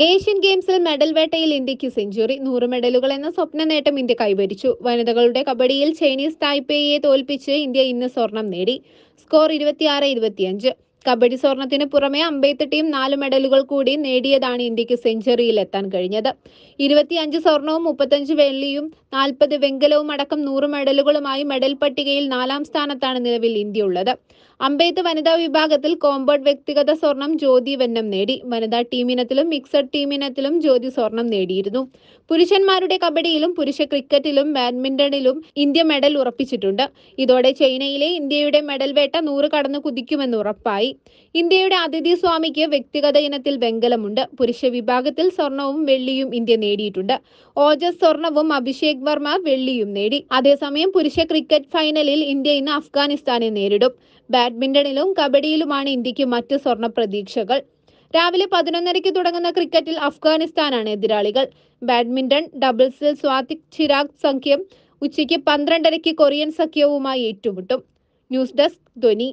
Asian ഗെയിംസിൽ medal വേട്ടയിൽ ഇന്ത്യക്ക് century നൂറ് മെഡലുകൾ എന്ന സ്വപ്ന നേട്ടം ഇന്ത്യ കൈവരിച്ചു വനിതകളുടെ കബഡിയിൽ ചൈനീസ് തായ്പേയെ തോൽപ്പിച്ച് ഇന്ത്യ ഇന്ന് സ്വർണം നേടി സ്കോർ ഇരുപത്തിയാറ് ഇരുപത്തിയഞ്ച് കബഡി സ്വർണത്തിന് പുറമെ അമ്പെയ്ത്ത് ടീം നാല് മെഡലുകൾ കൂടി നേടിയതാണ് ഇന്ത്യക്ക് സെഞ്ചുറിയിൽ എത്താൻ കഴിഞ്ഞത് ഇരുപത്തിയഞ്ച് സ്വർണവും മുപ്പത്തഞ്ച് വെള്ളിയും നാൽപ്പത് വെങ്കലവും അടക്കം നൂറ് മെഡലുകളുമായി മെഡൽ പട്ടികയിൽ നാലാം സ്ഥാനത്താണ് നിലവിൽ ഇന്ത്യ ഉള്ളത് അമ്പെയ്ത്ത് വനിതാ വിഭാഗത്തിൽ കോമ്പൗണ്ട് വ്യക്തിഗത സ്വർണം ജ്യോതി വെന്നം നേടി വനിതാ ടീമിനത്തിലും മിക്സഡ് ടീമിനത്തിലും ജ്യോതി സ്വർണം നേടിയിരുന്നു പുരുഷന്മാരുടെ കബഡിയിലും പുരുഷ ക്രിക്കറ്റിലും ബാഡ്മിന്റണിലും ഇന്ത്യ മെഡൽ ഉറപ്പിച്ചിട്ടുണ്ട് ഇതോടെ ചൈനയിലെ ഇന്ത്യയുടെ മെഡൽ വേട്ട നൂറ് കടന്നു കുതിക്കുമെന്ന് ഉറപ്പായി ഇന്ത്യയുടെ അതിഥി സ്വാമിക്ക് വ്യക്തിഗത ഇനത്തിൽ വെങ്കലമുണ്ട് പുരുഷ വിഭാഗത്തിൽ സ്വർണവും വെള്ളിയും ഇന്ത്യ നേടിയിട്ടുണ്ട് ഓജസ് സ്വർണവും അഭിഷേക് വർമ്മ വെള്ളിയും നേടി അതേസമയം പുരുഷ ക്രിക്കറ്റ് ഫൈനലിൽ ഇന്ത്യ ഇന്ന് അഫ്ഗാനിസ്ഥാനെ നേരിടും ബാഡ്മിന്റണിലും കബഡിയിലുമാണ് ഇന്ത്യക്ക് മറ്റ് സ്വർണ്ണ പ്രതീക്ഷകൾ രാവിലെ പതിനൊന്നരയ്ക്ക് തുടങ്ങുന്ന ക്രിക്കറ്റിൽ അഫ്ഗാനിസ്ഥാനാണ് എതിരാളികൾ ബാഡ്മിന്റൺ ഡബിൾസിൽ സ്വാതിക് ചിരാഗ് സഖ്യം ഉച്ചയ്ക്ക് പന്ത്രണ്ടരയ്ക്ക് കൊറിയൻ സഖ്യവുമായി ഏറ്റുമുട്ടും news desk Dhwani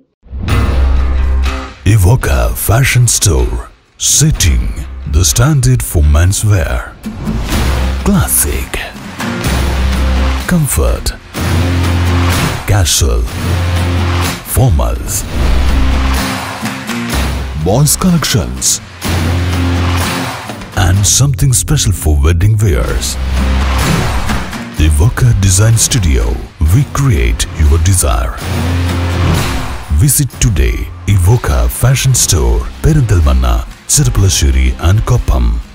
Evoca Fashion Store, setting the standard for menswear. Classic, comfort, casual, formals, boys collections, and something special for wedding wears. Evoca Design Studio, we create your desire. Visit today Evoca Fashion Store, Perindalmanna, Chirapalashiri and Koppam.